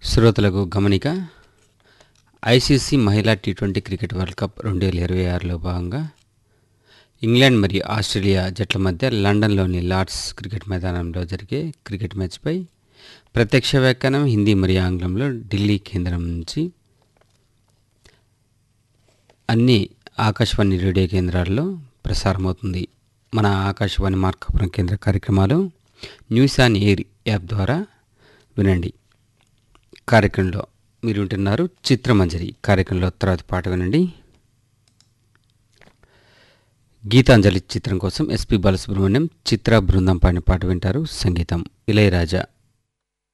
శ్రోతలకు గమనిక ఐసీసీ మహిళా T twenty cricket world cup రెండు వేల ఇరవై ఆరులో భాగంగా ఇంగ్లాండ్ మరియు ఆస్ట్రేలియా జట్ల మధ్య లండన్లోని లార్డ్స్ క్రికెట్ మైదానంలో జరిగే క్రికెట్ మ్యాచ్పై ప్రత్యక్ష వ్యాఖ్యానం హిందీ మరియు ఆంగ్లంలో ఢిల్లీ కేంద్రం నుంచి అన్ని ఆకాశవాణి రేడియో కేంద్రాల్లో ప్రసారమవుతుంది మన ఆకాశవాణి మార్కాపురం కేంద్ర కార్యక్రమాలు న్యూస్ ఆన్ ఎయిర్ యాప్ ద్వారా వినండి కార్యక్రమంలో మీరు వింటున్నారు చిత్రమంజరి కార్యక్రమంలో తర్వాత పాట వినండి గీతాంజలి చిత్రం కోసం ఎస్పి బాలసుబ్రహ్మణ్యం చిత్ర బృందం పాడిన పాట వింటారు సంగీతం ఇళయరాజా